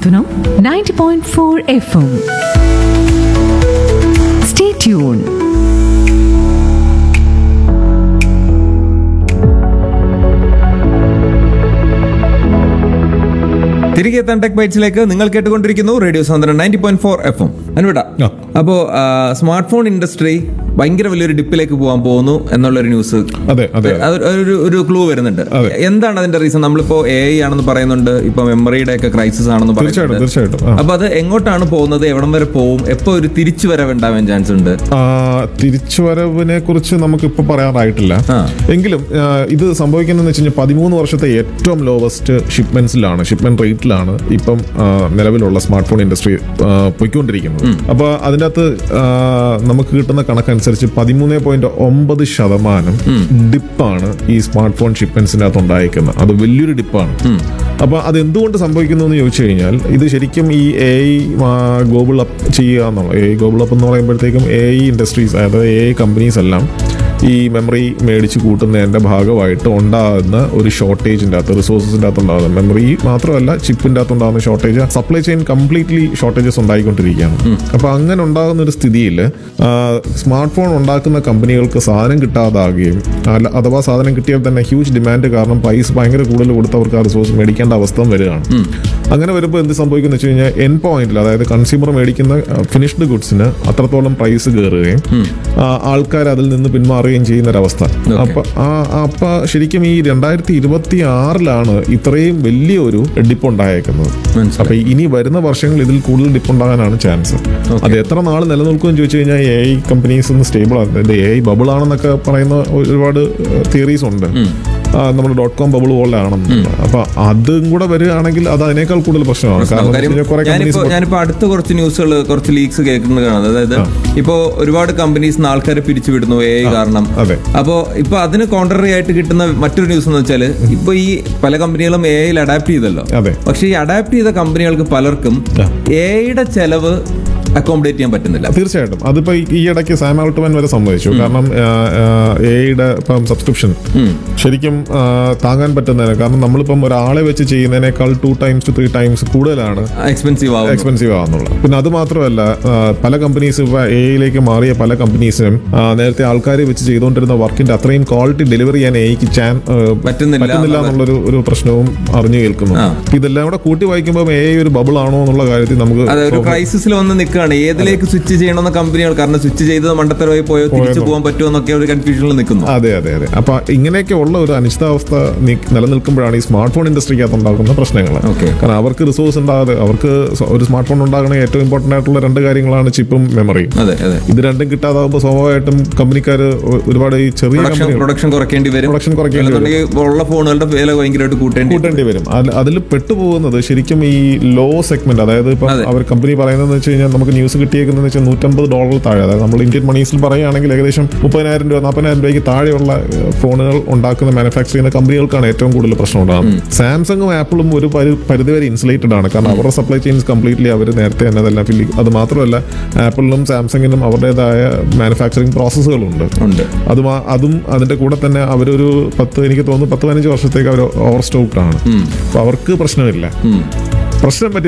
Santanam 90.4 FM. Stay tuned. തിരികെ എത്താൻ tech ബൈറ്റ്സിലേക്ക് നിങ്ങൾ കേട്ടുകൊണ്ടിരിക്കുന്നു റേഡിയോ സാന്ദ്രൻ ninety point four F M അനുവിട ആ. അപ്പോ സ്മാർട്ട് ഫോൺ ഇൻഡസ്ട്രി ഭയങ്കര വലിയൊരു ഡിപ്പിലേക്ക് പോകാൻ പോകുന്നു എന്നുള്ളൊരു ന്യൂസ് അതെ അതെ അത് ഒരു ഒരു ക്ലൂ വരുന്നുണ്ട് അതെ. എന്താണ് അതിന്റെ റീസൺ നമ്മളിപ്പോ എ ഐ ആണെന്ന് പറയുന്നുണ്ട് ഇപ്പൊ മെമ്മറിയുടെ ഒക്കെ ക്രൈസിസ് ആണെന്ന് തീർച്ചയായിട്ടും പറയുന്നുണ്ട് തീർച്ചയായിട്ടും ആ. അപ്പൊ അത് എങ്ങോട്ടാണ് പോകുന്നത് എവിടം വരെ പോകും എപ്പോ ഒരു തിരിച്ചു വരവ് ഉണ്ടാവാൻ ചാൻസ് ഉണ്ട് ആ, തിരിച്ചുവരവിനെ കുറിച്ച് നമുക്ക് ഇപ്പൊ പറയാറായിട്ടില്ല ആ. എങ്കിലും ആ, ഇത് സംഭവിക്കുന്നതെന്ന് വെച്ച് കഴിഞ്ഞാൽ പതിമൂന്ന് വർഷത്തെ ഏറ്റവും ലോവസ്റ്റ് ഷിപ്മെന്റ്സിലാണ് ഷിപ്മെന്റ് റേറ്റിലാണ് ഇപ്പം ആ, നിലവിലുള്ള സ്മാർട്ട് ഫോൺ ഇൻഡസ്ട്രി ആ, പൊയ്ക്കൊണ്ടിരിക്കുന്നത് അപ്പൊ അതിൻ്റെ അകത്ത് ആ, നമുക്ക് കിട്ടുന്ന കണക്കനുസരിച്ച് പതിമൂന്ന് പോയിന്റ് ഒമ്പത് ശതമാനം ഡിപ്പാണ് ഈ സ്മാർട്ട് ഫോൺ ഷിപ്മെന്റ്സിന്റെ അകത്ത് ഉണ്ടായിരിക്കുന്നത് അത് വലിയൊരു ഡിപ്പാണ് അപ്പൊ അത് എന്തുകൊണ്ട് സംഭവിക്കുന്നു എന്ന് ചോദിച്ചു കഴിഞ്ഞാൽ ഇത് ശരിക്കും ഈ എ ഐ ഗോബിൾ അപ്പ് ചെയ്യുക എന്നുള്ള എ ഐ ഗോബിൾ അപ്പ് എന്ന് പറയുമ്പോഴത്തേക്കും എ ഐ ഇൻഡസ്ട്രീസ് അതായത് എ ഐ കമ്പനീസ് എല്ലാം ഈ മെമ്മറി മേടിച്ച് കൂട്ടുന്നതിന്റെ ഭാഗമായിട്ട് ഉണ്ടാകുന്ന ഒരു ഷോർട്ടേജിന്റെ അകത്ത് റിസോഴ്സസിന്റെ അകത്ത് ഉണ്ടാകുന്ന മെമ്മറി മാത്രമല്ല ചിപ്പിന്റെ അകത്ത് ഉണ്ടാകുന്ന shortage supply chain completely shortages ഉണ്ടായിക്കൊണ്ടിരിക്കുകയാണ് അപ്പൊ അങ്ങനെ ഉണ്ടാകുന്ന ഒരു സ്ഥിതിയിൽ സ്മാർട്ട് ഫോൺ ഉണ്ടാക്കുന്ന കമ്പനികൾക്ക് സാധനം കിട്ടാതാകുകയും അല്ല അഥവാ സാധനം കിട്ടിയാൽ തന്നെ ഹ്യൂജ് ഡിമാൻഡ് കാരണം പ്രൈസ് ഭയങ്കര കൂടുതൽ കൊടുത്ത് അവർക്ക് ആ റിസോഴ്സ് മേടിക്കേണ്ട അവസ്ഥ വരികയാണ് അങ്ങനെ വരുമ്പോൾ എന്ത് സംഭവിക്കുന്നു വെച്ച് കഴിഞ്ഞാൽ എൻ പോയിന്റിൽ അതായത് കൺസ്യൂമർ മേടിക്കുന്ന ഫിനിഷ്ഡ് ഗുഡ്സിന് അത്രത്തോളം പ്രൈസ് കയറുകയും ആൾക്കാർ അതിൽ നിന്ന് പിന്മാറുകയും ചെയ്യുന്ന ഒരവസ്ഥ അപ്പൊ ആ അപ്പൊ ശരിക്കും ഈ രണ്ടായിരത്തി ഇരുപത്തി ആറിലാണ് ഇത്രയും വലിയൊരു ഡിപ്പ് ഉണ്ടായേക്കുന്നത് മനസ്സിലായി. അപ്പൊ ഇനി വരുന്ന വർഷങ്ങളിൽ ഇതിൽ കൂടുതൽ ഡിപ്പ് ഉണ്ടാകാനാണ് ചാൻസ് അത് എത്ര നാൾ നിലനിൽക്കുമെന്ന് ചോദിച്ചു കഴിഞ്ഞാൽ എ ഐ കമ്പനീസ് ഒന്ന് സ്റ്റേബിൾ ആണ് എ ഐ ബബിൾ ആണെന്നൊക്കെ പറയുന്ന ഒരുപാട് തിയറീസ് ഉണ്ട് ആ, നമ്മുടെ ഡോട്ട് കോം ബബിൾ പോലെ ആണെന്ന് അപ്പൊ അതും കൂടെ വരികയാണെങ്കിൽ അത് അതിനേക്കാൾ കൂടുതൽ പ്രശ്നമാണ് കാരണം കാര്യം എന്ന് വെച്ച് കഴിഞ്ഞാൽ കുറെ ഞാനിപ്പോ കമ്പനീസ് ഞാനിപ്പോ അടുത്ത കുറച്ച് ന്യൂസുകൾ കുറച്ച് ലീക്സ് കേൾക്കുന്നത് കാണാം അതായത് ഇപ്പോ ഒരുപാട് കമ്പനീസ് ആൾക്കാരെ പിരിച്ചുവിടുന്നു എ ഐ കാരണം അതെ. അപ്പോ ഇപ്പൊ അതിന് കോൺട്രറി ആയിട്ട് കിട്ടുന്ന മറ്റൊരു ന്യൂസ് എന്ന് വെച്ചാല് ഇപ്പൊ ഈ പല കമ്പനികളും എ ഐയിൽ അഡാപ്റ്റ് ചെയ്തല്ലോ അതെ. പക്ഷെ ഈ അഡാപ്റ്റ് ചെയ്ത കമ്പനികൾക്ക് പലർക്കും ആ. എ ഐയുടെ ചെലവ് അക്കോമഡേറ്റ് ചെയ്യാൻ പറ്റുന്നില്ല തീർച്ചയായിട്ടും അതിപ്പോ ഈ- ഈ ഇടയ്ക്ക് സാം ആൾട്ട്മാൻ വരെ സംഭവിച്ചു കാരണം എയുടെ ഇപ്പം സബ്സ്ക്രിപ്ഷൻ ശരിക്കും ആ, താങ്ങാൻ പറ്റുന്നതിന് കാരണം നമ്മളിപ്പം ഒരാളെ വെച്ച് ചെയ്യുന്നതിനേക്കാൾ two times two three times കൂടുതലാണ് എക്സ്പെൻസീവ് ആവും എക്സ്പെൻസീവ് ആവുന്നുള്ളത് പിന്നെ അത് മാത്രമല്ല ആ, പല കമ്പനീസ് ഇപ്പൊ എയിലേക്ക് മാറിയ പല കമ്പനീസിനും ആ, നേരത്തെ ആൾക്കാരെ വെച്ച് ചെയ്തുകൊണ്ടിരുന്ന വർക്കിന്റെ അത്രയും ക്വാളിറ്റി ഡെലിവറി ചെയ്യാൻ എയ്ക്ക് ചാൻ ആ, പറ്റുന്നില്ല പറ്റുന്നില്ല എന്നുള്ളൊരു ഒരു പ്രശ്നവും അറിഞ്ഞു കേൾക്കുന്നു ആ. ഇതെല്ലാം കൂടെ കൂട്ടി വായിക്കുമ്പോൾ എ ഒരു ബബിൾ ആണോ എന്നുള്ള കാര്യത്തിൽ നമുക്ക് അതെ ഒരു ക്രൈസിസിൽ വന്ന് നിൽക്കുകയാണ് ഏതിലേക്ക് സ്വിച്ച് ചെയ്യണമെന്ന കമ്പനികൾ കാരണം സ്വിച്ച് ചെയ്തത് മണ്ടത്തരമായി പോയോ തിരിച്ചു പോകാൻ പറ്റുമോ എന്നൊക്കെ ഒരു കൺഫ്യൂഷനിൽ നിൽക്കുന്നു അതെ അതെ അതെ അപ്പൊ ഇങ്ങനെയൊക്കെ ഉള്ള ഒരു അനിശ്ചിതാവസ്ഥ നി- നിലനിൽക്കുമ്പോഴാണ് ഈ സ്മാർട്ട് ഫോൺ ഇൻഡസ്ട്രിക്കകത്ത് ഉണ്ടാകുന്ന പ്രശ്നങ്ങൾ Okay. കാരണം അവർക്ക് റിസോഴ്സ് ഉണ്ടാകാതെ അവർക്ക് സ- ഒരു സ്മാർട്ട് ഫോൺ ഉണ്ടാകണമെങ്കിൽ ഏറ്റവും ഇമ്പോർട്ടന്റ് ആയിട്ടുള്ള രണ്ട് കാര്യങ്ങളാണ് ചിപ്പും മെമ്മറിയും അതെ അതെ ഇത് രണ്ടും കിട്ടാതാകുമ്പോൾ സ്വാഭാവികമായിട്ടും കമ്പനിക്കാർ ഒരുപാട് ഈ ചെറിയ പ്രൊഡക്ഷൻ കമ്പനികൾ പ്രൊഡക്ഷൻ കുറയ്ക്കേണ്ടി വരും Production കുറയ്ക്കേണ്ടി വരും. അല്ലെന്നുണ്ടെങ്കിൽ ഉള്ള ഫോണുകളുടെ വില ഭയങ്കരമായിട്ട് കൂട്ടേണ്ടി വരും. കൂട്ടേണ്ടി വരും അതിൽ പെട്ടുപോകുന്നത് ശരിക്കും ഈ ലോ സെഗ്മെന്റ് അതായത് ഇപ്പം അതെ. അവർ കമ്പനി പറയുന്നത് വെച്ച് കഴിഞ്ഞാൽ നമുക്ക് ന്യൂസ് കിട്ടിയേക്കുന്നത് വെച്ചാൽ നൂറ്റമ്പത് ഡോളർ താഴെ അതായത് നമ്മൾ ഇന്ത്യൻ മണീസിൽ പറയുകയാണെങ്കിൽ ഏകദേശം മുപ്പതിനായിരം രൂപ നാൽപ്പതിനായിരം രൂപയ്ക്ക് താഴെയുള്ള ഏഹ്, ഫോണുകൾ ഉണ്ടാക്കുന്ന മാനുഫാക്ചർ ചെയ്യുന്ന കമ്പനികൾക്കാണ് ഏറ്റവും കൂടുതൽ പ്രശ്നം ഉണ്ടാകുന്നത് സാംസങ്ങും ആപ്പിളും ഒരു പരി- പരിധിവരെ ഇൻസുലേറ്റഡ് ആണ് കാരണം അവരുടെ സപ്ലൈ ചെയിൻസ് കംപ്ലീറ്റ്ലി അവർ നേരത്തെ തന്നെ അതെല്ലാം ഫില്ല് അത് മാത്രമല്ല ആപ്പിളിനും സാംസങ്ങിനും അവരുടേതായ മാനുഫാക്ചറിങ് പ്രോസസ്സുകളുണ്ട് ഉണ്ട് അതും ആ- അതും അതിന്റെ കൂടെ തന്നെ അവരൊരു പത്ത് എനിക്ക് തോന്നുന്നു പത്ത് പതിനഞ്ച് വർഷത്തേക്ക് അവർ ഓവർ സ്റ്റോക്ഡ് ആണ് അപ്പൊ അവർക്ക് പ്രശ്നമില്ല പ്രശ്നം പറ്റി